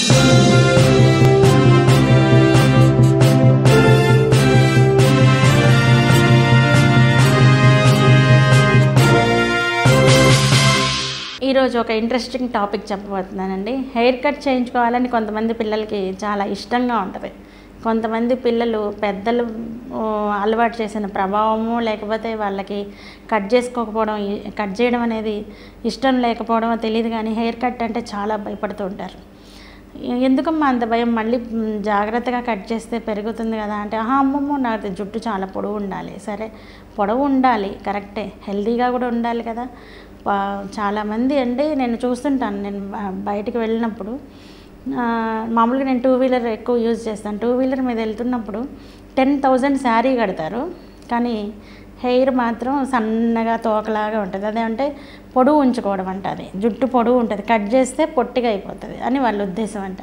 ఈరోజు ఒక interesting topic చెప్పబోతున్నానండి హెయిర్ కట్ చేయించుకోవాలని కొంతమంది పిల్లలకి చాలా ఇష్టంగా ఉంటుంది కొంతమంది పిల్లలు పెద్దలు ఓ, అలవాటు చేసిన ప్రభావము లేకపోతే వాళ్ళకి కట్ చేసుకోకపోవడం ఈ- కట్ చేయడం అనేది ఇష్టం లేకపోవడమో తెలియదు కానీ హెయిర్ కట్ అంటే చాలా భయపడుతూ ఉంటారు ఎందుకమ్మా అంత భయం మళ్ళీ మ్, జాగ్రత్తగా కట్ చేస్తే పెరుగుతుంది కదా అంటే ఆహా అమ్మమ్మో నాకు జుట్టు చాలా పొడవు ఉండాలి సరే పొడవు ఉండాలి కరెక్టే హెల్తీగా కూడా ఉండాలి కదా పా- చాలామంది అండి నేను చూస్తుంటాను నేను బ- బయటికి వెళ్ళినప్పుడు ఆ, మామూలుగా నేను టూ వీలర్ ఎక్కువ యూజ్ చేస్తాను టూ వీలర్ మీద వెళ్తున్నప్పుడు టెన్ థౌజండ్ శారీ కడతారు కానీ హెయిర్ మాత్రం సన్నగా తోకలాగా ఉంటుంది అదేమంటే పొడువు ఉంచుకోవడం అంట అది జుట్టు పొడువు ఉంటుంది కట్ చేస్తే పొట్టిగా అయిపోతుంది అని వాళ్ళ ఉద్దేశం అంట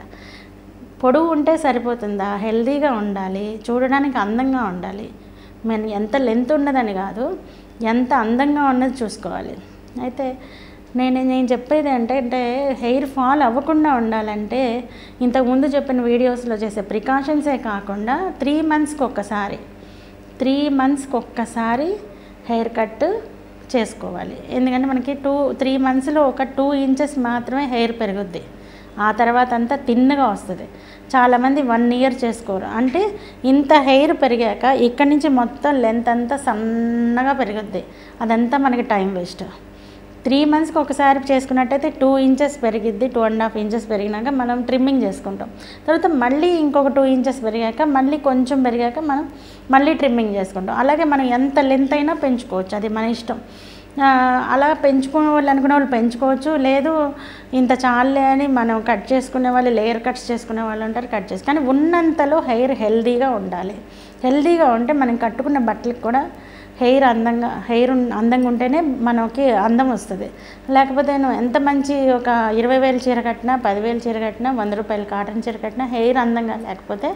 పొడువు ఉంటే సరిపోతుందా హెల్తీగా ఉండాలి చూడడానికి అందంగా ఉండాలి మేము ఎంత లెంత్ ఉన్నదని కాదు ఎంత అందంగా ఉన్నది చూసుకోవాలి అయితే నేను నేను చెప్పేది అంటే అంటే హెయిర్ ఫాల్ అవ్వకుండా ఉండాలంటే ఇంతకుముందు చెప్పిన వీడియోస్లో చేసే ప్రికాషన్సే కాకుండా త్రీ మంత్స్కి ఒక్కసారి త్రీ మంత్స్కి ఒక్కసారి హెయిర్ కట్ చేసుకోవాలి ఎందుకంటే మనకి టూ త్రీ మంత్స్లో ఒక టూ ఇంచెస్ మాత్రమే హెయిర్ పెరుగుద్ది ఆ తర్వాత అంతా తిన్నగా వస్తుంది చాలామంది వన్ ఇయర్ చేసుకోరు అంటే ఇంత హెయిర్ పెరిగాక ఇక్కడి నుంచి మొత్తం లెంత్ అంతా సన్నగా పెరుగుద్ది అదంతా మనకి టైం వేస్ట్ త్రీ మంత్స్కి ఒకసారి చేసుకున్నట్టయితే టూ ఇంచెస్ పెరిగిద్ది టూ అండ్ హాఫ్ ఇంచెస్ పెరిగినాక మనం ట్రిమ్మింగ్ చేసుకుంటాం తర్వాత మళ్ళీ ఇంకొక టూ ఇంచెస్ పెరిగాక మళ్ళీ కొంచెం పెరిగాక మనం మళ్ళీ ట్రిమ్మింగ్ చేసుకుంటాం అలాగే మనం ఎంత లెంత్ అయినా పెంచుకోవచ్చు అది మన ఇష్టం ఆ, అలా పెంచుకునే వాళ్ళు అనుకునే వాళ్ళు పెంచుకోవచ్చు లేదు ఇంత చాలే అని మనం కట్ చేసుకునే వాళ్ళు లేయర్ కట్స్ చేసుకునే వాళ్ళు ఉంటారు కట్ చేసి కానీ ఉన్నంతలో హెయిర్ హెల్దీగా ఉండాలి హెల్దీగా ఉంటే మనం కట్టుకున్న బట్టలకు కూడా హెయిర్ అందంగా హెయిర్ ఉన్- అందంగా ఉంటేనే మనకి అందం వస్తుంది లేకపోతే నువ్వు ఎంత మంచి ఒక ఇరవై వేలు చీర కట్టినా పదివేలు చీర కట్టినా వంద రూపాయలు కాటన్ చీర కట్టినా హెయిర్ అందంగా లేకపోతే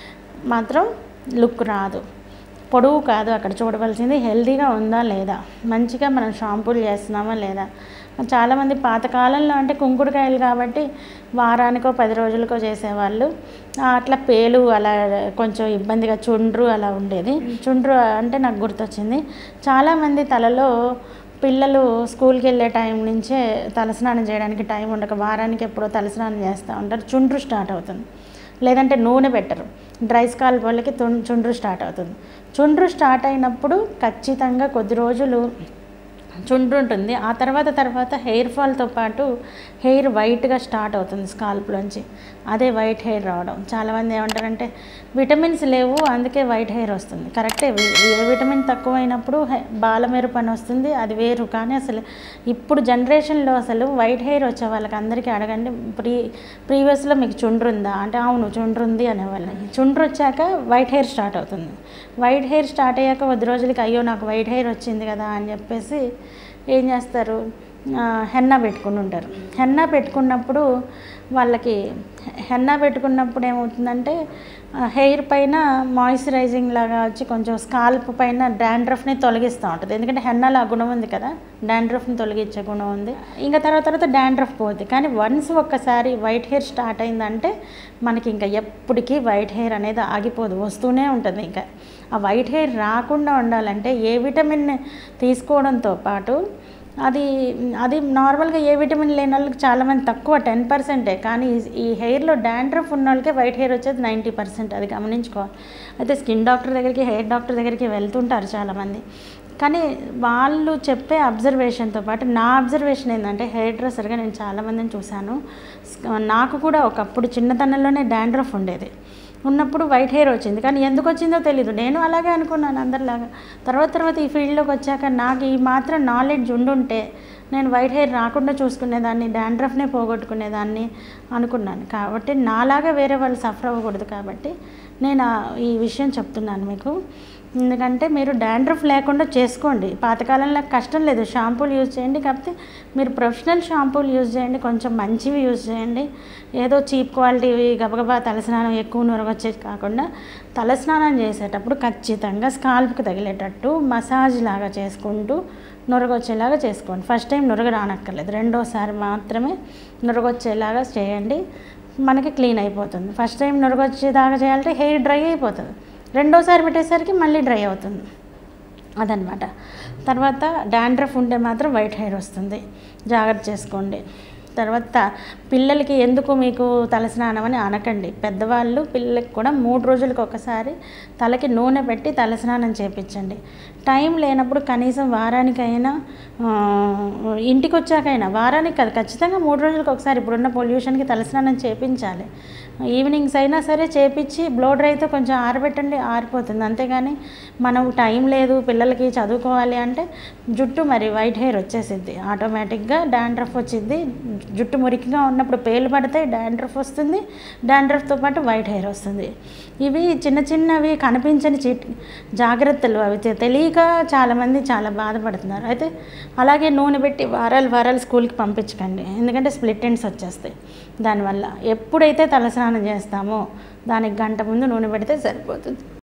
మాత్రం లుక్ రాదు పొడవు కాదు అక్కడ చూడవలసింది హెల్తీగా ఉందా లేదా మంచిగా మనం షాంపూలు చేస్తున్నామా లేదా చాలామంది పాతకాలంలో అంటే కుంకుడుకాయలు కాబట్టి వారానికో పది రోజులకో చేసేవాళ్ళు ఆ, అట్లా పేలు అలా కొంచెం ఇబ్బందిగా చుండ్రు అలా ఉండేది చుండ్రు అంటే నాకు గుర్తొచ్చింది చాలామంది తలలో పిల్లలు స్కూల్కి వెళ్ళే టైం నుంచే తలస్నానం చేయడానికి టైం ఉండక వారానికి ఎప్పుడో తలస్నానం చేస్తూ ఉంటారు చుండ్రు స్టార్ట్ అవుతుంది లేదంటే నూనె పెట్టరు డ్రై స్కాల్ప్ వాళ్ళకి తుం- చుండ్రు స్టార్ట్ అవుతుంది చుండ్రు స్టార్ట్ అయినప్పుడు ఖచ్చితంగా కొద్ది రోజులు చుండ్రు ఉంటుంది ఆ తర్వాత తర్వాత హెయిర్ ఫాల్తో పాటు హెయిర్ వైట్గా స్టార్ట్ అవుతుంది స్కాల్ప్లోంచి అదే వైట్ హెయిర్ రావడం చాలామంది ఏమంటారంటే విటమిన్స్ లేవు అందుకే వైట్ హెయిర్ వస్తుంది కరెక్టే వి- ఏ విటమిన్ తక్కువైనప్పుడు హె- బాలమెరుపు అని వస్తుంది అది వేరు కానీ అసలు ఇప్పుడు జనరేషన్లో అసలు వైట్ హెయిర్ వచ్చే వాళ్ళకి అందరికీ అడగండి ప్రీ ప్రీవియస్లో మీకు చుండ్రు ఉందా అంటే అవును చుండ్రు ఉంది అనేవాళ్ళు చుండ్రు వచ్చాక వైట్ హెయిర్ స్టార్ట్ అవుతుంది వైట్ హెయిర్ స్టార్ట్ అయ్యాక కొద్ది రోజులకి అయ్యో నాకు వైట్ హెయిర్ వచ్చింది కదా అని చెప్పేసి ఏం చేస్తారు ఆ, హెన్నా పెట్టుకుని ఉంటారు హెన్నా పెట్టుకున్నప్పుడు వాళ్ళకి హెన్నా పెట్టుకున్నప్పుడు ఏమవుతుందంటే ఆ, హెయిర్ పైన మాయిశ్చరైజింగ్ లాగా వచ్చి కొంచెం స్కాల్ప్ పైన డాండ్రఫ్ని తొలగిస్తూ ఉంటుంది ఎందుకంటే హెన్నాలో ఆ గుణం ఉంది కదా డాండ్రఫ్ని తొలగించే గుణం ఉంది ఇంకా తర్వాత తర్వాత డాండ్రఫ్ పోద్ది కానీ వన్స్ ఒక్కసారి వైట్ హెయిర్ స్టార్ట్ అయిందంటే మనకి ఇంకా ఎప్పటికీ వైట్ హెయిర్ అనేది ఆగిపోదు వస్తూనే ఉంటుంది ఇంకా ఆ వైట్ హెయిర్ రాకుండా ఉండాలంటే ఏ విటమిన్ తీసుకోవడంతో పాటు అది అది నార్మల్గా ఏ విటమిన్ లేని వాళ్ళకి చాలామంది తక్కువ టెన్ పర్సెంటే కానీ ఈ- ఈ హెయిర్లో డాండ్రఫ్ ఉన్న వాళ్ళకే వైట్ హెయిర్ వచ్చేది నైంటీ పర్సెంట్ అది గమనించుకోవాలి అయితే స్కిన్ డాక్టర్ దగ్గరికి హెయిర్ డాక్టర్ దగ్గరికి వెళ్తుంటారు చాలామంది కానీ వాళ్ళు చెప్పే అబ్జర్వేషన్తో పాటు నా అబ్జర్వేషన్ ఏంటంటే హెయిర్ డ్రెస్సర్గా నేను చాలామందిని చూశాను స్క- నాకు కూడా ఒకప్పుడు చిన్నతనంలోనే డాండ్రఫ్ ఉండేది ఉన్నప్పుడు వైట్ హెయిర్ వచ్చింది కానీ ఎందుకు వచ్చిందో తెలీదు నేను అలాగే అనుకున్నాను అందరిలాగా తర్వాత తర్వాత ఈ ఫీల్డ్లోకి వచ్చాక నాకు ఈ మాత్రం నాలెడ్జ్ ఉండుంటే నేను వైట్ హెయిర్ రాకుండా చూసుకునేదాన్ని డాండ్రఫ్నే పోగొట్టుకునేదాన్ని అనుకున్నాను కాబట్టి నాలాగా వేరే వాళ్ళు సఫర్ అవ్వకూడదు కాబట్టి నేను ఆ- ఈ విషయం చెప్తున్నాను మీకు ఎందుకంటే మీరు డాండ్రఫ్ లేకుండా చేసుకోండి పాతకాలంలో కష్టం లేదు షాంపూలు యూజ్ చేయండి కాకపోతే మీరు ప్రొఫెషనల్ షాంపూలు యూజ్ చేయండి కొంచెం మంచివి యూజ్ చేయండి ఏదో చీప్ క్వాలిటీవి గబగబా తలస్నానం ఎక్కువ నురగొచ్చేది కాకుండా తలస్నానం చేసేటప్పుడు ఖచ్చితంగా స్కాల్ప్కి తగిలేటట్టు మసాజ్ లాగా చేసుకుంటూ నురగొచ్చేలాగా చేసుకోండి ఫస్ట్ టైం నురగ రానక్కర్లేదు రెండోసారి మాత్రమే నురగొచ్చేలాగా చేయండి మనకి క్లీన్ అయిపోతుంది ఫస్ట్ టైం నురగొచ్చేదాకా చేయాలంటే హెయిర్ డ్రై అయిపోతుంది రెండోసారి పెట్టేసరికి మళ్ళీ డ్రై అవుతుంది అదనమాట తర్వాత డాండ్రఫ్ ఉంటే మాత్రం వైట్ హెయిర్ వస్తుంది జాగ్రత్త చేసుకోండి తర్వాత పిల్లలకి ఎందుకు మీకు తలస్నానం అని అనకండి పెద్దవాళ్ళు పిల్లలకి కూడా మూడు రోజులకు ఒకసారి తలకి నూనె పెట్టి తలస్నానం చేపించండి టైం లేనప్పుడు కనీసం వారానికైనా ఆ, ఇంటికి వచ్చాకైనా వారానికి కాదు ఖచ్చితంగా మూడు రోజులకు ఒకసారి ఇప్పుడున్న పొల్యూషన్కి తలస్నానం చేపించాలి ఈవినింగ్స్ అయినా సరే చేపించి బ్లో డ్రైతో కొంచెం ఆరబెట్టండి ఆరిపోతుంది అంతేగాని మనం టైం లేదు పిల్లలకి చదువుకోవాలి అంటే జుట్టు మరి వైట్ హెయిర్ వచ్చేసిద్ది ఆటోమేటిక్గా డాండ్రఫ్ వచ్చింది జుట్టు మురికిగా ఉన్నప్పుడు పేలు పడితే డాండ్రఫ్ వస్తుంది డాండ్రఫ్తో పాటు వైట్ హెయిర్ వస్తుంది ఇవి చిన్న చిన్నవి కనిపించని చిట్ జాగ్రత్తలు అవి తె- తెలియక చాలామంది చాలా బాధపడుతున్నారు అయితే అలాగే నూనె పెట్టి వారాలు వారాలు స్కూల్కి పంపించకండి ఎందుకంటే స్ప్లిట్ ఎండ్స్ వచ్చేస్తాయి దానివల్ల ఎప్పుడైతే తలస్నానం చేస్తామో దానికి గంట ముందు నూనె పెడితే సరిపోతుంది